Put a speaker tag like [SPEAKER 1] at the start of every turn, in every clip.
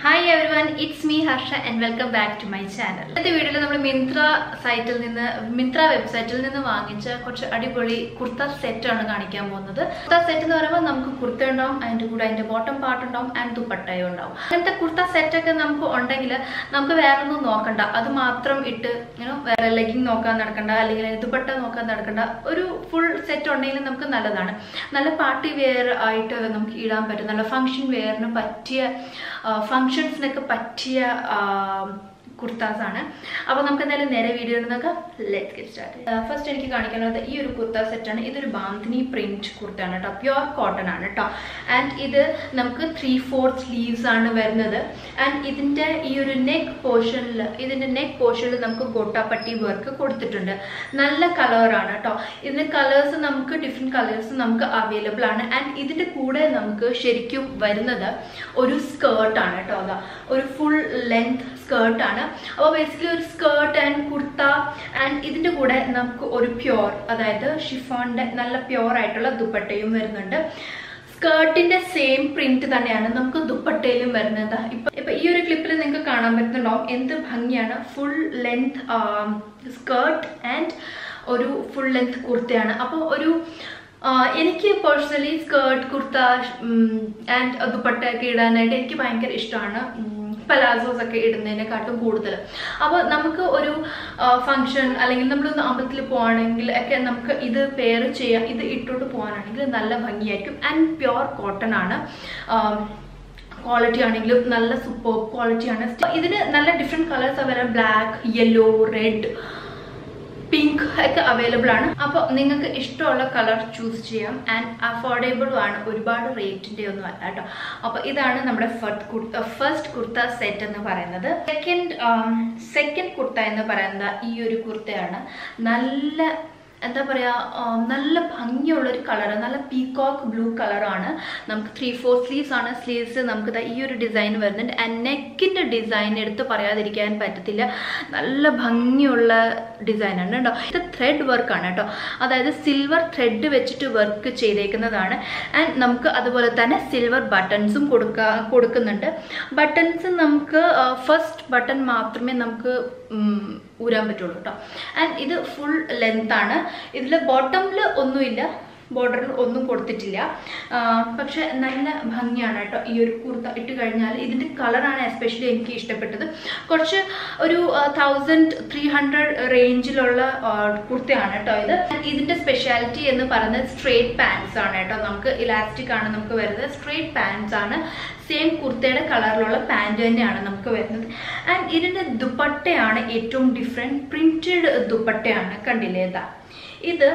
[SPEAKER 1] hi everyone it's me Harsha and welcome back to my channel ഇന്നത്തെ വീഡിയോയിൽ നമ്മൾ മിന്ത്ര സൈറ്റിൽ നിന്ന് മിന്ത്ര വെബ്സൈറ്റിൽ നിന്ന് വാങ്ങിച്ച കുറച്ച് അടിപൊളി കുർത്ത സെറ്റ് ആണ് കാണിക്കാൻ പോകുന്നത് കുർത്ത സെറ്റ് എന്ന് പറയുമ്പോൾ നമുക്ക് കുർത്ത ഉണ്ടാവും അതിൻ്റെ കൂടെ അതിൻ്റെ ബോട്ടം പാർട്ട് ഉണ്ടാവും ആൻഡ് ദുപ്പട്ടയും ഉണ്ടാവും അങ്ങനത്തെ കുർത്ത സെറ്റൊക്കെ നമുക്ക് ഉണ്ടെങ്കിൽ നമുക്ക് വേറെ ഒന്നും നോക്കണ്ട അത് മാത്രം ഇട്ട് ഇങ്ങനെ വേറെ ലെഗിങ് നോക്കാൻ നടക്കണ്ട അല്ലെങ്കിൽ ദുപ്പട്ട നോക്കാൻ നടക്കണ്ട ഒരു ഫുൾ സെറ്റ് ഉണ്ടെങ്കിൽ നമുക്ക് നല്ലതാണ് നല്ല പാർട്ടി വെയർ ആയിട്ട് നമുക്ക് ഇടാൻ പറ്റും നല്ല ഫങ്ഷൻ വെയറിന് പറ്റിയ ഫങ്ഷൻസിനൊക്കെ പറ്റിയ കുർത്താസ് ആണ് അപ്പോൾ നമുക്ക് എന്തായാലും നേരെ വീഡിയോ നോക്കാം ലെറ്റ് ഗെറ്റ് സ്റ്റാർട്ട് ഫസ്റ്റ് എനിക്ക് കാണിക്കാനുള്ളത് ഈ ഒരു കുർത്ത സെറ്റാണ് ഇതൊരു ബാന്തിനി പ്രിന്റ് കുർത്തയാണ് കേട്ടോ പ്യുവർ കോട്ടൺ ആണ് കേട്ടോ ആൻഡ് ഇത് നമുക്ക് ത്രീ ഫോർത്ത് സ്ലീവ്സ് ആണ് വരുന്നത് ആൻഡ് ഇതിൻ്റെ ഈ ഒരു നെക്ക് പോർഷനിൽ ഇതിൻ്റെ നെക്ക് പോർഷനിൽ നമുക്ക് ഗോട്ടാപ്പട്ടി വർക്ക് കൊടുത്തിട്ടുണ്ട് നല്ല കളറാണ് കേട്ടോ ഇതിൻ്റെ കളേഴ്സ് നമുക്ക് ഡിഫറെൻറ്റ് കളേഴ്സ് നമുക്ക് അവൈലബിൾ ആണ് ആൻഡ് ഇതിൻ്റെ കൂടെ നമുക്ക് ശരിക്കും വരുന്നത് ഒരു സ്കേർട്ടാണ് കേട്ടോ അതാ ഒരു ഫുൾ ലെങ്ത് സ്കേർട്ടാണ് അപ്പോൾ ബേസിക്കലി ഒരു സ്കേർട്ട് ആൻഡ് കുർത്ത ആൻഡ് ഇതിൻ്റെ കൂടെ നമുക്ക് ഒരു പ്യോർ അതായത് ഷിഫോണിൻ്റെ നല്ല പ്യോർ ആയിട്ടുള്ള ദുപ്പട്ടയും വരുന്നുണ്ട് സ്കേർട്ടിന്റെ സെയിം പ്രിന്റ് തന്നെയാണ് നമുക്ക് ദുപ്പട്ടയിലും വരുന്നത് ഇപ്പൊ ഇപ്പൊ ഈ ഒരു ക്ലിപ്പിൽ നിങ്ങൾക്ക് കാണാൻ പറ്റുന്നുണ്ടാവും എന്ത് ഭംഗിയാണ് ഫുൾ ലെങ്ത് സ്കേർട്ട് ആൻഡ് ഒരു ഫുൾ ലെങ്ത് കുർത്തയാണ് അപ്പോൾ ഒരു എനിക്ക് personally skirt kurta and dupatta ഒക്കെ ഇടാനായിട്ട് എനിക്ക് ഭയങ്കര ഇഷ്ടമാണ് പലാസോസ് ഒക്കെ ഇടുന്നതിനെക്കാട്ടും കൂടുതൽ അപ്പോൾ നമുക്ക് ഒരു ഫങ്ഷൻ അല്ലെങ്കിൽ നമ്മളൊന്ന് അമ്പലത്തിൽ പോവാണെങ്കിൽ ഒക്കെ നമുക്ക് ഇത് പെയർ ചെയ്യാം ഇത് ഇട്ടോട്ട് പോകാനാണെങ്കിൽ നല്ല ഭംഗിയായിരിക്കും ആൻഡ് പ്യോർ കോട്ടൺ ആണ് ക്വാളിറ്റി ആണെങ്കിലും നല്ല സൂപ്പർ ക്വാളിറ്റിയാണ് ഇതിന് നല്ല ഡിഫറെൻറ്റ് കളേഴ്സ് വരാം ബ്ലാക്ക് യെല്ലോ റെഡ് പിങ്ക് ഒക്കെ അവൈലബിൾ ആണ് അപ്പോൾ നിങ്ങൾക്ക് ഇഷ്ടമുള്ള കളർ ചൂസ് ചെയ്യാം ആൻഡ് അഫോർഡബിളും ആണ് ഒരുപാട് റേറ്റിൻ്റെ ഒന്നും അല്ല കേട്ടോ അപ്പോൾ ഇതാണ് നമ്മുടെ first kurta first kurta set എന്ന് പറയുന്നത് സെക്കൻഡ് സെക്കൻഡ് കുർത്ത എന്ന് പറയുന്നത് ഈ ഒരു കുർത്തയാണ് നല്ല എന്താ പറയുക നല്ല ഭംഗിയുള്ളൊരു കളർ നല്ല പീകോക്ക് ബ്ലൂ കളറാണ് നമുക്ക് ത്രീ ഫോർ സ്ലീവ്സ് ആണ് സ്ലീവ്സ് നമുക്ക് ഈ ഒരു ഡിസൈൻ വരുന്നുണ്ട് ആൻഡ് നെക്കിൻ്റെ ഡിസൈൻ എടുത്ത് പറയാതിരിക്കാൻ പറ്റത്തില്ല നല്ല ഭംഗിയുള്ള ഡിസൈനാണ് കേട്ടോ ഇത് ത്രെഡ് വർക്കാണ് കേട്ടോ അതായത് സിൽവർ ത്രെഡ് വെച്ചിട്ട് വർക്ക് ചെയ്തേക്കുന്നതാണ് ആൻഡ് നമുക്ക് അതുപോലെ തന്നെ സിൽവർ ബട്ടൺസും കൊടുക്കുക കൊടുക്കുന്നുണ്ട് ബട്ടൺസ് നമുക്ക് ഫസ്റ്റ് ബട്ടൺ മാത്രമേ നമുക്ക് ഊരാൻ പറ്റുള്ളൂ കേട്ടോ ആൻഡ് ഇത് ഫുൾ ലെങ്ത് ആണ് ഇതിൽ ബോട്ടമിൽ ഒന്നുമില്ല ബോർഡറിൽ ഒന്നും കൊടുത്തിട്ടില്ല പക്ഷെ നല്ല ഭംഗിയാണ് കേട്ടോ ഈ ഒരു കുർത്ത ഇട്ട് കഴിഞ്ഞാൽ ഇതിൻ്റെ കളറാണ് എസ്പെഷ്യലി എനിക്ക് ഇഷ്ടപ്പെട്ടത് കുറച്ച് ഒരു തൗസൻഡ് ത്രീ ഹൺഡ്രഡ് റേഞ്ചിലുള്ള കുർത്തയാണ് കേട്ടോ ഇത് ഇതിൻ്റെ സ്പെഷ്യാലിറ്റി എന്ന് പറയുന്നത് സ്ട്രേറ്റ് പാൻസ് ആണ് കേട്ടോ നമുക്ക് ഇലാസ്റ്റിക് ആണ് നമുക്ക് വരുന്നത് സ്ട്രേറ്റ് പാൻസ് ആണ് സെയിം കുർത്തയുടെ കളറിലുള്ള പാൻറ് തന്നെയാണ് നമുക്ക് വരുന്നത് ആൻഡ് ഇതിൻ്റെ ദുപ്പട്ടയാണ് ഏറ്റവും ഡിഫറെൻറ്റ് പ്രിൻറ്റഡ് ദുപ്പട്ടയാണ് കണ്ടില്ലേ ഇതാ ഇത്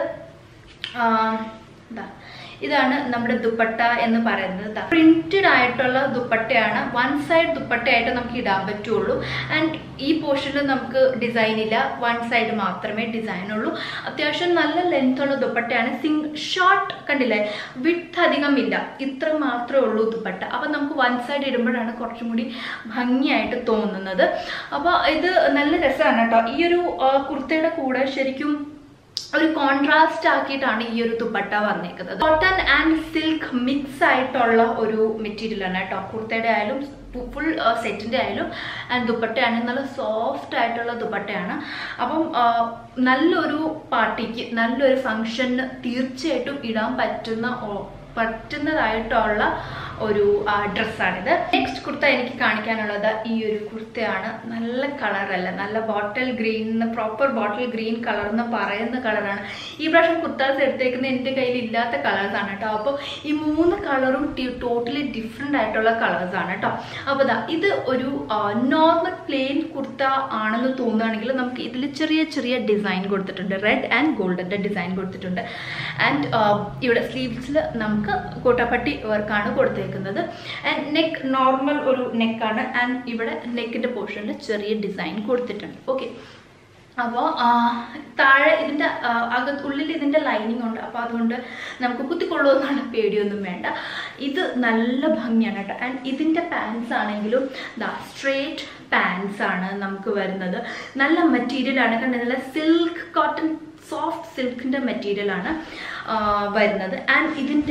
[SPEAKER 1] ഇതാ ഇതാണ് നമ്മുടെ ദുപ്പട്ട എന്ന് പറയുന്നത് പ്രിന്റഡ് ആയിട്ടുള്ള ദുപ്പട്ടയാണ് വൺ സൈഡ് ദുപ്പട്ടയായിട്ട് നമുക്ക് ഇടാൻ പറ്റുള്ളൂ ആൻഡ് ഈ പോർഷനിൽ നമുക്ക് ഡിസൈൻ ഇല്ല വൺ സൈഡ് മാത്രമേ ഡിസൈൻ ഉള്ളൂ അത്യാവശ്യം നല്ല ലെങ്ത് ഉള്ള ദുപ്പട്ടയാണ് സിംഗ് ഷോർട്ട് കണ്ടില്ലേ വിട്ട് അധികം ഇല്ല ഇത്ര മാത്രമേ ഉള്ളൂ ദുപ്പട്ട അപ്പോൾ നമുക്ക് വൺ സൈഡ് ഇടുമ്പോഴാണ് കുറച്ചും കൂടി ഭംഗിയായിട്ട് തോന്നുന്നത് അപ്പോൾ ഇത് നല്ല രസമാണ് കേട്ടോ ഈ ഒരു കുർത്തയുടെ കൂടെ ശരിക്കും ഒരു കോൺട്രാസ്റ്റ് ആക്കിയിട്ടാണ് ഈ ഒരു ദുപ്പട്ട വന്നേക്കുന്നത് കോട്ടൺ ആൻഡ് സിൽക്ക് മിക്സ് ആയിട്ടുള്ള ഒരു മെറ്റീരിയൽ ആണ് കേട്ടോ കുർത്തയുടെ ആയാലും ഫുൾ സെറ്റിൻ്റെ ആയാലും ആൻഡ് ദുപ്പട്ടയാണെങ്കിൽ നല്ല സോഫ്റ്റ് ആയിട്ടുള്ള ദുപ്പട്ടയാണ് അപ്പം നല്ലൊരു പാർട്ടിക്ക് നല്ലൊരു ഫങ്ഷന് തീർച്ചയായിട്ടും ഇടാൻ പറ്റുന്ന പറ്റുന്നതായിട്ടുള്ള ഒരു ഡ്രസ്സാണിത് നെക്സ്റ്റ് കുർത്ത എനിക്ക് കാണിക്കാനുള്ളത് ഈ ഒരു കുർത്തയാണ് നല്ല കളറല്ല നല്ല bottle green proper bottle green colour എന്ന് പറയുന്ന കളറാണ് ഈ പ്രാവശ്യം കുർത്താസ് എടുത്തേക്കുന്ന എൻ്റെ കയ്യിൽ ഇല്ലാത്ത കളേഴ്സാണ് കേട്ടോ അപ്പോൾ ഈ മൂന്ന് കളറും ടോട്ടലി ഡിഫറെൻ്റ് ആയിട്ടുള്ള കളേഴ്സാണ് കേട്ടോ അപ്പോൾ ഇതാ ഇത് ഒരു നോർമൽ പ്ലെയിൻ കുർത്ത ആണെന്ന് തോന്നുകയാണെങ്കിൽ നമുക്ക് ഇതിൽ ചെറിയ ചെറിയ ഡിസൈൻ കൊടുത്തിട്ടുണ്ട് റെഡ് ആൻഡ് ഗോൾഡൻ്റെ ഡിസൈൻ കൊടുത്തിട്ടുണ്ട് ആൻഡ് ഇവിടെ സ്ലീവ്സിൽ നമുക്ക് കോട്ടപ്പട്ടി വർക്കാണ് കൊടുത്തേക്കുന്നത് ആൻഡ് നെക്ക് നോർമൽ ഒരു നെക്കാണ് ആൻഡ് ഇവിടെ നെക്കിൻ്റെ പോർഷനിൽ ചെറിയ ഡിസൈൻ കൊടുത്തിട്ടുണ്ട് ഓക്കെ അപ്പോൾ താഴെ ഇതിൻ്റെ അകത്ത് ഉള്ളിൽ ഇതിൻ്റെ ലൈനിങ് ഉണ്ട് അപ്പോൾ അതുകൊണ്ട് നമുക്ക് കുത്തിക്കൊള്ളുമെന്നുള്ള പേടിയൊന്നും വേണ്ട ഇത് നല്ല ഭംഗിയാണ് കേട്ടോ ആൻഡ് ഇതിൻ്റെ പാൻസ് ആണെങ്കിലും ദാ സ്ട്രേറ്റ് പാൻസ് ആണ് നമുക്ക് വരുന്നത് നല്ല മെറ്റീരിയലാണ് കണ്ടത് നല്ല സിൽക്ക് കോട്ടൺ സോഫ്റ്റ് സിൽക്കിൻ്റെ മെറ്റീരിയലാണ് വരുന്നത് ആൻഡ് ഇതിൻ്റെ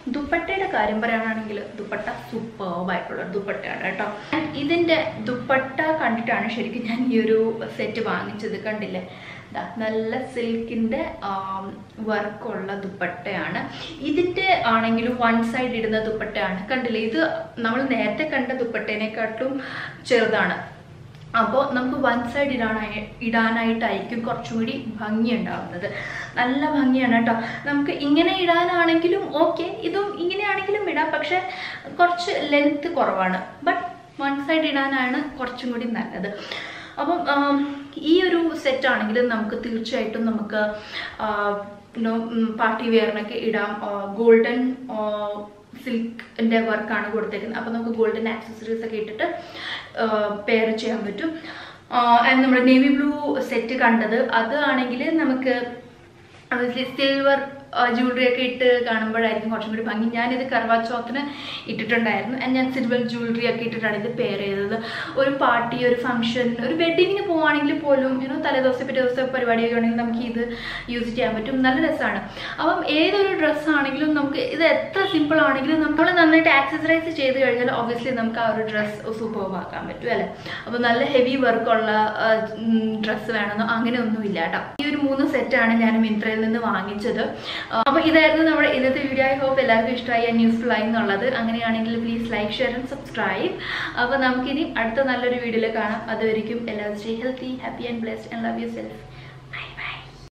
[SPEAKER 1] ദുപ്പട്ടയുടെ കാര്യം പറയുകയാണെങ്കിൽ ദുപ്പട്ട സൂപ്പർബായിട്ടുള്ള ദുപ്പട്ടയാണ് കേട്ടോ ഇതിൻ്റെ ദുപ്പട്ട കണ്ടിട്ടാണ് ശരിക്കും ഞാൻ ഈ ഒരു സെറ്റ് വാങ്ങിച്ചത് കണ്ടില്ലേ ദാ നല്ല സിൽക്കിൻ്റെ വർക്കുള്ള ദുപ്പട്ടയാണ് ഇതിൻ്റെ ആണെങ്കിലും വൺ സൈഡ് ഇടുന്ന ദുപ്പട്ടയാണ് കണ്ടില്ലേ ഇത് നമ്മൾ നേരത്തെ കണ്ട ദുപ്പട്ടേനെക്കാട്ടും ചെറുതാണ് അപ്പോൾ നമുക്ക് വൺ സൈഡ് ഇടാനായി ഇടാനായിട്ടായിരിക്കും കുറച്ചും കൂടി ഭംഗി ഉണ്ടാവുന്നത് നല്ല ഭംഗിയാണ് കേട്ടോ നമുക്ക് ഇങ്ങനെ ഇടാനാണെങ്കിലും ഓക്കെ ഇതും ഇങ്ങനെയാണെങ്കിലും ഇടാം പക്ഷെ കുറച്ച് ലെങ്ത് കുറവാണ് ബട്ട് വൺ സൈഡ് ഇടാനാണ് കുറച്ചും കൂടി നല്ലത് അപ്പം ആം, ഈ ഒരു സെറ്റ് ആണെങ്കിൽ നമുക്ക് തീർച്ചയായിട്ടും നമുക്ക് പാർട്ടി വെയറിനൊക്കെ ഇടാം ഗോൾഡൻ സിൽക്കിൻ്റെ വർക്കാണ് കൊടുത്തേക്കുന്നത് അപ്പോൾ നമുക്ക് ഗോൾഡൻ ആക്സസറീസ് ഒക്കെ ഇട്ടിട്ട് പെയർ ചെയ്യാൻ പറ്റും ആൻഡ് നമ്മുടെ നേവി ബ്ലൂ സെറ്റ് കണ്ടത് അത് ആണെങ്കിൽ നമുക്ക് സിൽവർ ജ്വല്ലറി ഒക്കെ ഇട്ട് കാണുമ്പോഴായിരിക്കും കുറച്ചും കൂടി ഭംഗി ഞാനിത് കർവാച്ചോത്തിന് ഇട്ടിട്ടുണ്ടായിരുന്നു ആൻഡ് ഞാൻ സിൽവർ ജ്വല്ലറി ഒക്കെ ഇട്ടിട്ടാണ് ഇത് പെയർ ചെയ്തത് ഒരു പാർട്ടി ഒരു ഫംഗ്ഷൻ ഒരു വെഡിങ്ങിന് പോവുകയാണെങ്കിൽ പോലും യൂണോ തലേദിവസം പിറ്റേ ദിവസം പരിപാടിയൊക്കെ ആണെങ്കിൽ നമുക്ക് ഇത് യൂസ് ചെയ്യാൻ പറ്റും നല്ല രസമാണ് അപ്പം ഏതൊരു ഡ്രസ്സ് ആണെങ്കിലും നമുക്ക് ഇത് എത്ര സിമ്പിൾ ആണെങ്കിലും നമ്മൾ നന്നായിട്ട് ആക്സസറൈസ് ചെയ്ത് കഴിഞ്ഞാൽ ഒബ്വിയസ്ലി നമുക്ക് ആ ഒരു ഡ്രസ്സ് സൂപ്പർബ് ആക്കാൻ പറ്റും അല്ലേ അപ്പോൾ നല്ല ഹെവി വർക്കുള്ള ഡ്രസ്സ് വേണമെന്നോ അങ്ങനെയൊന്നുമില്ല കേട്ടോ ഈ ഒരു മൂന്ന് സെറ്റാണ് ഞാൻ മിന്ത്രയിൽ നിന്ന് വാങ്ങിച്ചത് അപ്പോൾ ഇതായിരുന്നു നമ്മുടെ ഇന്നത്തെ വീഡിയോ ഐ ഹോപ്പ് എല്ലാവർക്കും ഇഷ്ടമായി ആൻഡ് യൂസ്ഫുൾ ആയി എന്നുള്ളത് അങ്ങനെയാണെങ്കിൽ please like share and subscribe അപ്പോൾ നമുക്കിനി അടുത്ത നല്ലൊരു വീഡിയോയിൽ കാണാം അതുവരെയും എല്ലാവരും stay healthy happy and blessed and love U self